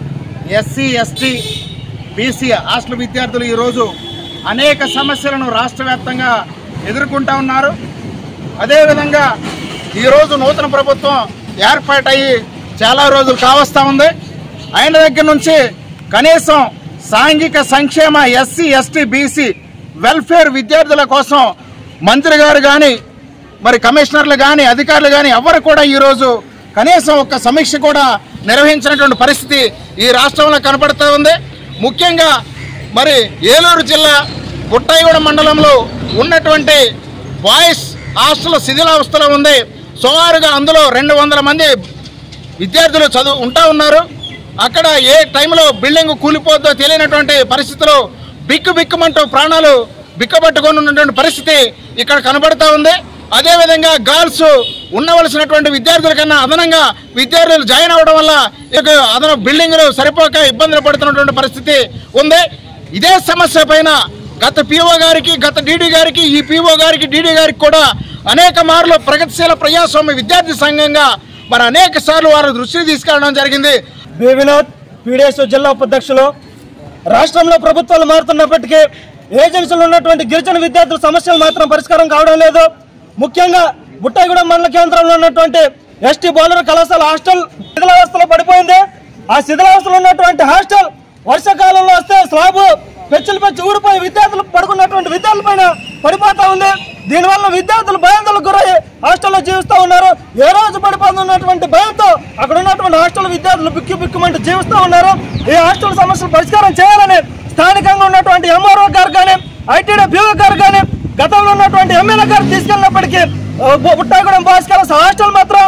ఎస్సీ ఎస్టీ బీసీ హాస్టల్ విద్యార్థులు ఈరోజు అనేక సమస్యలను రాష్ట్ర వ్యాప్తంగా ఎదుర్కొంటా ఉన్నారు అదేవిధంగా ఈరోజు నూతన ప్రభుత్వం ఏర్పాటయ్యి చాలా రోజులు కావస్తా ఉంది అయిన దగ్గర నుంచి కనీసం సాంఘిక సంక్షేమ ఎస్సీ ఎస్టీ బీసీ వెల్ఫేర్ విద్యార్థుల కోసం మంత్రి గారు కానీ మరి కమిషనర్లు కానీ అధికారులు కానీ ఎవరు కూడా ఈరోజు కనీసం ఒక సమీక్ష కూడా నిర్వహించినటువంటి పరిస్థితి ఈ రాష్ట్రంలో కనపడుతూ ఉంది ముఖ్యంగా మరి ఏలూరు జిల్లా గుట్టాయిగూడ మండలంలో ఉన్నటువంటి బాయ్స్ హాస్టల్ శిథిలావస్థలో ఉంది సుమారుగా అందులో రెండు వందల మంది విద్యార్థులు చదువు ఉంటా ఉన్నారు అక్కడ ఏ టైంలో బిల్డింగ్ కూలిపోద్దో తెలియనటువంటి పరిస్థితిలో బిక్కు బిక్కుమంటూ ప్రాణాలు బిక్కబట్టుకొని ఉన్నటువంటి పరిస్థితి ఇక్కడ కనబడతా ఉంది అదేవిధంగా గర్ల్స్ ఉండవలసినటువంటి విద్యార్థుల కన్నా అదనంగా విద్యార్థులు జాయిన్ అవ్వడం వల్ల ఇక అదన బిల్డింగ్లు సరిపోక ఇబ్బందులు పడుతున్నటువంటి పరిస్థితి ఉంది ఇదే సమస్య పైన గత పిఓ గారికి గత డీడీ గారికి ఈ పిఓ గారికి డీడీ గారికి కూడా అనేక మార్లు ప్రగతిశీల ప్రజాస్వామ్య విద్యార్థి సంఘంగా మరి అనేక సార్లు వారు దృష్టికి తీసుకెళ్ళడం జరిగింది బి వినోద్ పీడిఎస్ జిల్లా ఉపాధ్యక్షులు రాష్ట్రంలో ప్రభుత్వాలు మారుతున్నప్పటికీ ఏజెన్సీలో ఉన్నటువంటి గిరిజన విద్యార్థుల సమస్యలు మాత్రం పరిష్కారం కావడం లేదు ముఖ్యంగా బుట్టాయిగూడెం మండల కేంద్రంలో ఉన్నటువంటి ఎస్టీ బౌలర్ కళాశాల హాస్టల్ శిథిలావస్థలో పడిపోయింది ఆ శిథిలావస్థలో ఉన్నటువంటి హాస్టల్ వర్షాకాలంలో వస్తే స్లాబ్ పెచ్చులు పెచ్చి ఊడిపోయి విద్యార్థులు పడుకున్నటువంటి విద్యార్థుల పైన పడిపోతా ఉంది దీనివల్ల విద్యార్థులు భయాందోళనకు గురై హాస్టల్లో జీవిస్తూ ఉన్నారు ఏ రోజు పడిపోతున్నటువంటి భయంతో అక్కడ ఉన్నటువంటి హాస్టల్ విద్యార్థులు బిక్కు బిక్కుమంటూ జీవిస్తూ ఉన్నారు ఈ హాస్టల్ సమస్యలు పరిష్కారం చేయాలని స్థానికంగా ఉన్నటువంటి ఎంఆర్ఓ గారు కానీ ఐటీడీ బ్యూఓ గారు కానీ గతంలో ఉన్నటువంటి ఎమ్మెల్యే గారు తీసుకెళ్ళినప్పటికీ ఆ, బు- బుట్టాగూడెం బాయ్స్ కళాశాల హాస్టల్ మాత్రం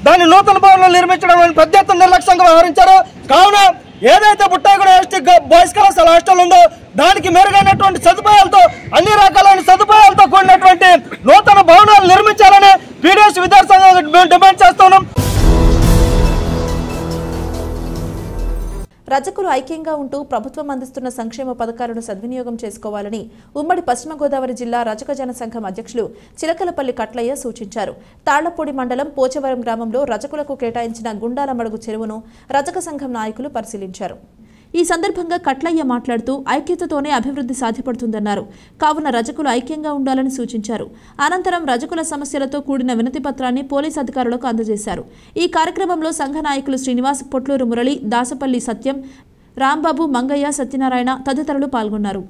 దాన్ని నూతన భవనాలు నిర్మించడం అని పెద్ద ఎత్తున నిర్లక్ష్యంగా వ్యవహరించారు కావున ఏదైతే బుట్టాయిగూడ ఎస్టీ బాయ్స్ కళాశాల హాస్టల్ ఉందో దానికి మెరుగైనటువంటి సదుపాయాలతో అన్ని రకాలైన సదుపాయాలతో కూడినటువంటి నూతన భవనాలు నిర్మించాలని పీడిఎస్ విద్యార్థి సంఘం మేము డిమాండ్ చేస్తున్నాం రజకులు ఐక్యంగా ఉంటూ ప్రభుత్వం అందిస్తున్న సంక్షేమ పథకాలను సద్వినియోగం చేసుకోవాలని ఉమ్మడి పశ్చిమ గోదావరి జిల్లా రజక జన సంఘం అధ్యక్షులు చిలకలపల్లి కట్లయ్య సూచించారు తాళ్లపూడి మండలం పోచవరం గ్రామంలో రజకులకు కేటాయించిన గుండాల మడుగు చెరువును రజక సంఘం నాయకులు పరిశీలించారు ఈ సందర్భంగా కట్లయ్య మాట్లాడుతూ ఐక్యతతోనే అభివృద్ధి సాధ్యపడుతుందన్నారు కావున రజకులు ఐక్యంగా ఉండాలని సూచించారు అనంతరం రజకుల సమస్యలతో కూడిన వినతి పత్రాన్ని పోలీస్ అధికారులకు అందజేశారు ఈ కార్యక్రమంలో సంఘ నాయకులు శ్రీనివాస్ పొట్లూరు మురళి దాసపల్లి సత్యం రాంబాబు మంగయ్య సత్యనారాయణ తదితరులు పాల్గొన్నారు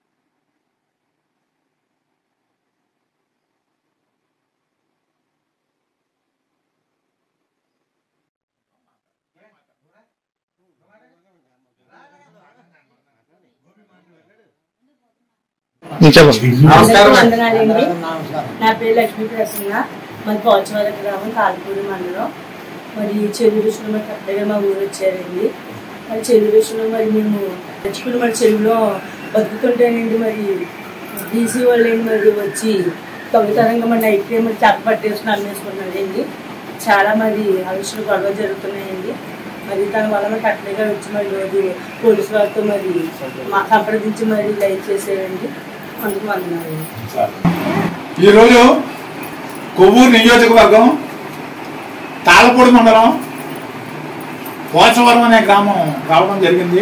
నమస్కారం వందనాలండి నా పేరు లక్ష్మీ ప్రసన్న మరి పోచవరం గ్రామం కాల్పూడి మండలం మరి చెరువు విషయంలో మరి కరెక్ట్గా మా ఊరు వచ్చారండి మరి చెరువు విషయంలో మరి మేము తెచ్చుకుని మరి చెరువులో బతుకుతుంటేనండి మరి డీసీ వాళ్ళు మరి వచ్చి తొంగతనంగా మరి నైట్ టైం మరి చేప పట్టేసుకుని అమ్మేసుకున్నారండి చాలా మరి అవిషయాలు గొడవ జరుగుతున్నాయండి మరి దాని వల్ల మరి కరెక్ట్గా వచ్చి మరి రోజు పోలీసు వారితో మరి మా సంప్రదించి మరి లైట్ చేసేయండి అందుకు వందనాలు ఈరోజు కొవ్వూరు నియోజకవర్గం తాళపూడి మండలం పోచవరం అనే గ్రామం రావడం జరిగింది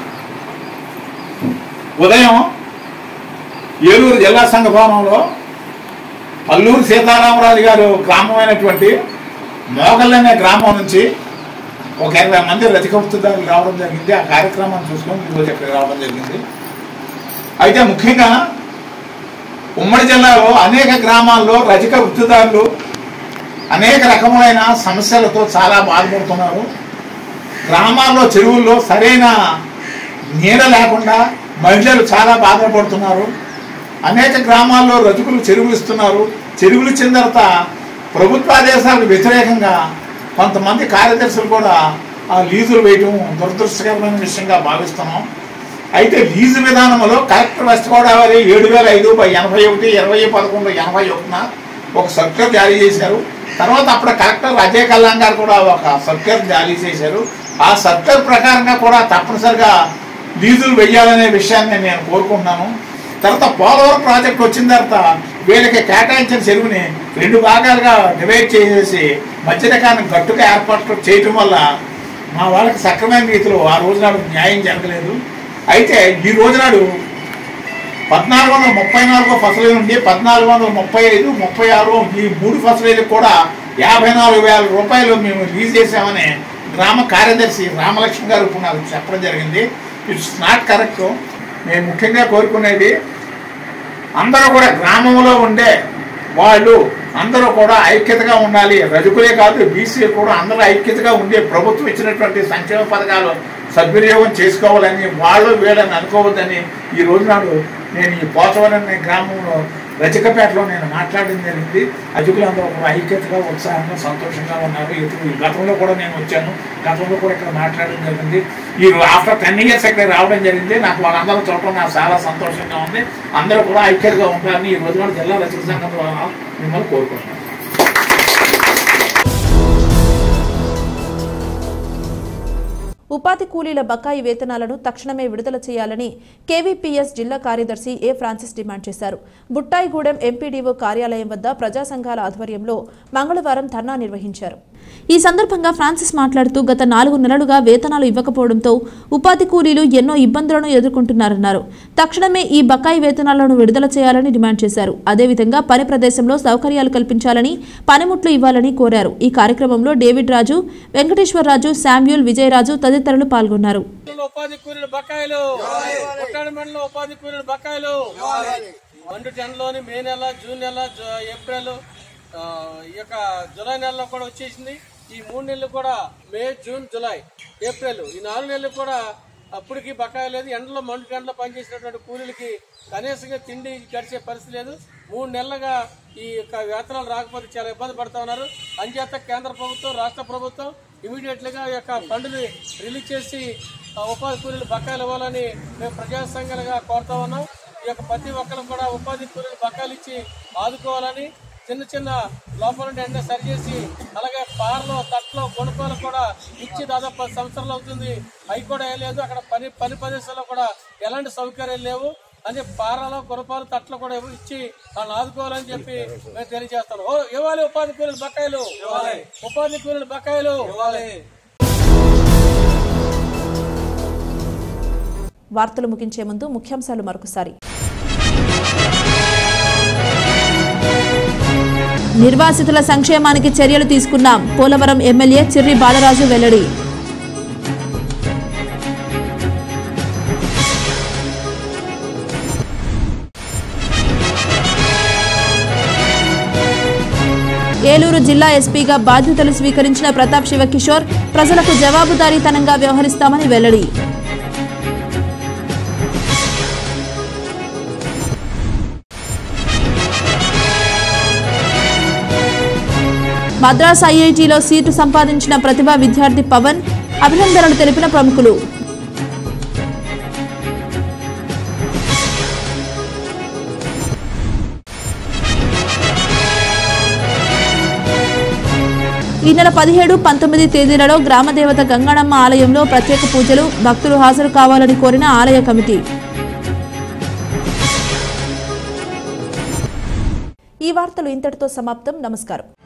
ఉదయం ఏలూరు జిల్లా సంఘ భవనంలో పల్లూరు సీతారామరాజు గారు గ్రామమైనటువంటి మోగల్ అనే గ్రామం నుంచి ఒక ఇరవై మంది రతికవృత్తిదారులు రావడం జరిగింది ఆ కార్యక్రమాన్ని చూసుకొని ఈరోజు ఇక్కడికి రావడం జరిగింది అయితే ముఖ్యంగా ఉమ్మడి జిల్లాలో అనేక గ్రామాల్లో రజక వృత్తిదారులు అనేక రకములైన సమస్యలతో చాలా బాధపడుతున్నారు గ్రామాల్లో చెరువుల్లో సరైన నీడ లేకుండా మహిళలు చాలా బాధపడుతున్నారు అనేక గ్రామాల్లో రజకులు చెరువులు ఇస్తున్నారు చెరువులు ఇచ్చిన తర్వాత ప్రభుత్వాదేశాలకు వ్యతిరేకంగా కొంతమంది కార్యదర్శులు కూడా ఆ లీజులు వేయటం దురదృష్టకరమైన విషయంగా భావిస్తున్నాం అయితే లీజు విధానంలో కలెక్టర్ వెస్ట్ గోదావరి ఏడు వేల ఐదు బై ఎనభై ఒకటి ఇరవై పదకొండు ఎనభై ఒకటిన ఒక సర్క్యులర్ జారీ చేశారు తర్వాత అప్పుడు కలెక్టర్ అజయ్ కళ్యాణ్ గారు కూడా ఒక సర్క్యులర్ జారీ చేశారు ఆ సర్క్యులర్ ప్రకారంగా కూడా తప్పనిసరిగా లీజులు వెయ్యాలనే విషయాన్ని నేను కోరుకుంటున్నాను తర్వాత పోలవరం ప్రాజెక్ట్ వచ్చిన తర్వాత వీళ్ళకి కేటాయించిన చెరువుని రెండు భాగాలుగా డివైడ్ చేసేసి మధ్యరకాన్ని గట్టుగా ఏర్పాటు చేయటం వల్ల మా వాళ్ళకి సక్రమైన రీతిలో ఆ రోజు నాడు న్యాయం జరగలేదు అయితే ఈ రోజు నాడు పద్నాలుగు వందల ముప్పై నాలుగో ఫసలు నుండి పద్నాలుగు వందల ముప్పై ఐదు ముప్పై ఆరు ఈ మూడు ఫసలీలకు కూడా యాభై నాలుగు వేల రూపాయలు మేము రిలీజ్ చేసామని గ్రామ కార్యదర్శి రామలక్ష్మి గారు ఇప్పుడు నాకు చెప్పడం జరిగింది ఇట్స్ నాట్ కరెక్ట్ నేను ముఖ్యంగా కోరుకునేది అందరూ కూడా గ్రామంలో ఉండే వాళ్ళు అందరూ కూడా ఐక్యతగా ఉండాలి రజకులే కాదు బీసీ కూడా అందరూ ఐక్యతగా ఉండే ప్రభుత్వం ఇచ్చినటువంటి సంక్షేమ పథకాలు సద్వినియోగం చేసుకోవాలని వాళ్ళు వీళ్ళని అనుకోవద్దని ఈ రోజు నాడు నేను ఈ పోచవరం అనే గ్రామంలో రజకపేటలో నేను మాట్లాడడం జరిగింది అజకులందరూ కూడా ఐక్యతగా ఉత్సాహంగా సంతోషంగా ఉన్నారు ఇప్పుడు గతంలో కూడా నేను వచ్చాను గతంలో కూడా ఇక్కడ మాట్లాడడం జరిగింది ఈ ఆఫ్టర్ టెన్ ఇయర్స్ ఇక్కడ రావడం జరిగింది నాకు వాళ్ళందరూ చూడటం నాకు చాలా సంతోషంగా ఉంది అందరూ కూడా ఐక్యతగా ఉంటారని ఈ రోజు నాడు జిల్లా రచక సంఘం ద్వారా మిమ్మల్ని కోరుకుంటున్నాను ఉపాధి కూలీల బకాయి వేతనాలను తక్షణమే విడుదల చేయాలని కేవీపీఎస్ జిల్లా కార్యదర్శి ఏ ఫ్రాన్సిస్ డిమాండ్ చేశారు బుట్టాయిగూడెం ఎంపీడీఓ కార్యాలయం వద్ద ప్రజా సంఘాల ఆధ్వర్యంలో మంగళవారం ధర్నా నిర్వహించారు ఈ సందర్భంగా ఫ్రాన్సిస్ మాట్లాడుతూ గత నాలుగు నెలలుగా వేతనాలు ఇవ్వకపోవడంతో ఉపాధి కూలీలు ఎన్నో ఇబ్బందులను ఎదుర్కొంటున్నారన్నారు తక్షణమే ఈ బకాయి వేతనాలను విడుదల చేయాలని డిమాండ్ చేశారు అదేవిధంగా పని ప్రదేశంలో సౌకర్యాలు కల్పించాలని పనిముట్లు ఇవ్వాలని కోరారు ఈ కార్యక్రమంలో డేవిడ్ రాజు వెంకటేశ్వరరాజు శామ్యూల్ విజయరాజు తదితరులు పాల్గొన్నారు ఉపాధి కూలీల బకాయిలు కొట్టాడి మండలం ఉపాధి కూలీల బకాయిలు మండు టెన్లోని మే నెల జూన్ నెల జ- ఏప్రిల్ ఆ, ఈ యొక్క జూలై నెలలో కూడా వచ్చేసింది ఈ మూడు నెలలు కూడా మే జూన్ జూలై ఏప్రిల్ ఈ నాలుగు నెలలు కూడా అప్పటికి బకాయి లేదు ఎండలో మండు టెండలో పనిచేసినటువంటి కూలీలకి కనీసంగా తిండి గడిచే పరిస్థితి లేదు మూడు నెలలుగా ఈ యొక్క వేతనాలు రాకపోతే చాలా ఇబ్బంది పడుతూ ఉన్నారు అంచేత కేంద్ర ప్రభుత్వం రాష్ట్ర ప్రభుత్వం ఇమీడియట్లీగా ఈ యొక్క ఫండ్ని రిలీజ్ చేసి ఆ ఉపాధి కూలీలు బకాయిలు ఇవ్వాలని మేము ప్రజా సంఘాలుగా కోరుతా ఉన్నాం ఈ యొక్క ప్రతి ఒక్కరు కూడా ఉపాధి కూలీలు బకాయిలు ఇచ్చి ఆదుకోవాలని చిన్న చిన్న లోపల వెంటనే సరిచేసి అలాగే పార్లో తట్లో గుణపాలు కూడా ఇచ్చి దాదాపు పది సంవత్సరాలు అవుతుంది అవి కూడా ఏం లేదు అక్కడ పని పని ప్రదేశాల్లో కూడా ఎలాంటి సౌకర్యాలు లేవు అని పారలో గుణపాలు తట్లు కూడా ఇవ్వ- ఇచ్చి వాళ్ళని ఆదుకోవాలని చెప్పి మేము తెలియజేస్తాను ఓ ఇవ్వాలి ఉపాధి కూలీలు బకాయిలు ఉపాధి కూలీలు బకాయిలు వార్తలు ముగించే ముందు ముఖ్యాంశాలు మరొకసారి నిర్వాసితుల సంక్షేమానికి చర్యలు తీసుకున్నాం పోలవరం ఎమ్మెల్యే చిర్రి బాలరాజు వెల్లడి ఏలూరు జిల్లా ఎస్పీగా బాధ్యతలు స్వీకరించిన ప్రతాప్ శివకిషోర్ ప్రజలకు జవాబుదారీతనంగా వ్యవహరిస్తామని వెల్లడి మద్రాస్ ఐఐటిలో సీటు సంపాదించిన ప్రతిభా విద్యార్థి పవన్ అభినందనలు తెలిపిన ప్రముఖులు ఈ నెల పదిహేడు పంతొమ్మిది తేదీలలో గ్రామదేవత గంగాణమ్మ ఆలయంలో ప్రత్యేక పూజలు భక్తులు హాజరు కావాలని కోరిన ఆలయ కమిటీ ఈ వార్తలు ఇంతటితో సమాప్తం నమస్కారం